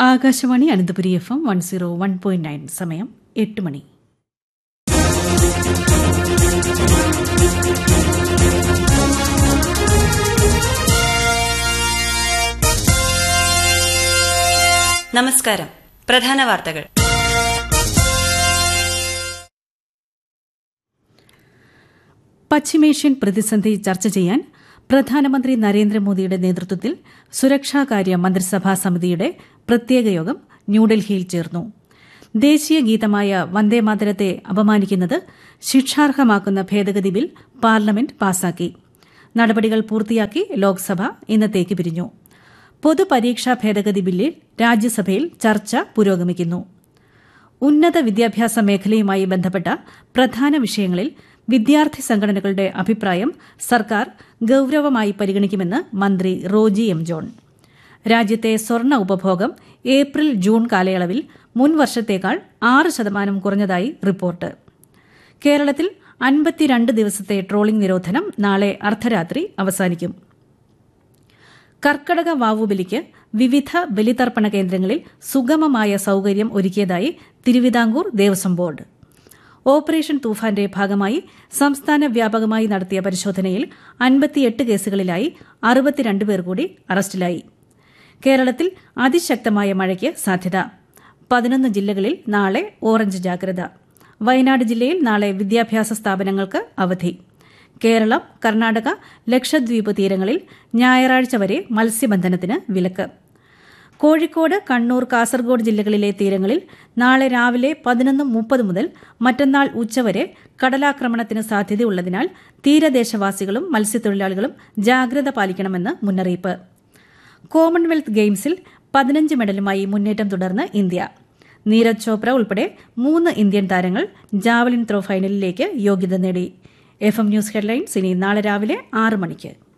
Akashvani Ananthapuri F M one zero one point nine സമയം എട്ട് മണി നമസ്കാരം പ്രധാന വാർത്തകൾ പശ്ചിമേഷ്യൻ പ്രതിസന്ധി ചർച്ച ചെയ്യാൻ പ്രധാനമന്ത്രി നരേന്ദ്രമോദിയുടെ നേതൃത്വത്തിൽ സുരക്ഷാകാര്യ മന്ത്രിസഭാ സമിതിയുടെ പ്രത്യേക യോഗം ന്യൂഡൽഹിയിൽ ചേർന്നു ദേശീയ ഗീതമായ വന്ദേമാതരത്തെ അപമാനിക്കുന്നത് ശിക്ഷാർഹമാക്കുന്ന ഭേദഗതി ബിൽ പാർലമെന്റ് പാസാക്കി നടപടികൾ പൂർത്തിയാക്കി ലോക്സഭ ഇന്നത്തേക്ക് പിരിഞ്ഞു പൊതുപരീക്ഷാ ഭേദഗതി ബില്ലിൽ രാജ്യസഭയിൽ ചർച്ച പുരോഗമിക്കുന്നു ഉന്നത വിദ്യാഭ്യാസ മേഖലയുമായി ബന്ധപ്പെട്ട പ്രധാന വിഷയങ്ങളിൽ വിദ്യാർത്ഥി സംഘടനകളുടെ അഭിപ്രായം സർക്കാർ ഗൌരവമായി പരിഗണിക്കുമെന്ന് മന്ത്രി റോജി എം ജോൺ രാജ്യത്തെ സ്വർണ്ണ ഉപഭോഗം ഏപ്രിൽ ജൂൺ കാലയളവിൽ മുൻ വർഷത്തേക്കാൾ ആറ് ശതമാനം കുറഞ്ഞതായി റിപ്പോർട്ട് കേരളത്തിൽ അൻപത്തിരണ്ട് ദിവസത്തെ ട്രോളിംഗ് നിരോധനം നാളെ അർദ്ധരാത്രി അവസാനിക്കും കർക്കടക വാവുബലിക്ക് വിവിധ ബലിതർപ്പണ കേന്ദ്രങ്ങളിൽ സുഗമമായ സൌകര്യം ഒരുക്കിയതായി തിരുവിതാംകൂർ ദേവസ്വം ബോർഡ് ഓപ്പറേഷൻ തൂഫാന്റെ ഭാഗമായി സംസ്ഥാന വ്യാപകമായി നടത്തിയ പരിശോധനയിൽ അൻപത്തിയെട്ട് കേസുകളിലായി അറുപത്തിരണ്ട് പേർ കൂടി അറസ്റ്റിലായി കേരളത്തിൽ അതിശക്തമായ മഴയ്ക്ക് സാധ്യത പതിനൊന്ന് ജില്ലകളിൽ നാളെ ഓറഞ്ച് ജാഗ്രത വയനാട് ജില്ലയിൽ നാളെ വിദ്യാഭ്യാസ സ്ഥാപനങ്ങൾക്ക് അവധി കേരളം കർണാടക ലക്ഷദ്വീപ് തീരങ്ങളിൽ ഞായറാഴ്ച വരെ മത്സ്യബന്ധനത്തിന് വിലക്ക് കോഴിക്കോട് കണ്ണൂർ കാസർഗോഡ് ജില്ലകളിലെ തീരങ്ങളിൽ നാളെ രാവിലെ പതിനൊന്ന് മുപ്പത് മുതൽ മറ്റന്നാൾ ഉച്ചവരെ കടലാക്രമണത്തിന് സാധ്യതയുള്ളതിനാൽ തീരദേശവാസികളും മത്സ്യത്തൊഴിലാളികളും ജാഗ്രത പാലിക്കണമെന്ന് മുന്നറിയിപ്പ് കോമൺവെൽത്ത് ഗെയിംസിൽ പതിനഞ്ച് മെഡലുമായി മുന്നേറ്റം തുടർന്ന് ഇന്ത്യ നീരജ് ചോപ്ര ഉൾപ്പെടെ മൂന്ന് ഇന്ത്യൻ താരങ്ങൾ ജാവലിൻ ത്രോ ഫൈനലിലേക്ക് യോഗ്യത നേടി എഫ് എം ന്യൂസ് ഹെഡ്ലൈൻസ് ഇനി നാളെ രാവിലെ ആറ് മണിക്ക്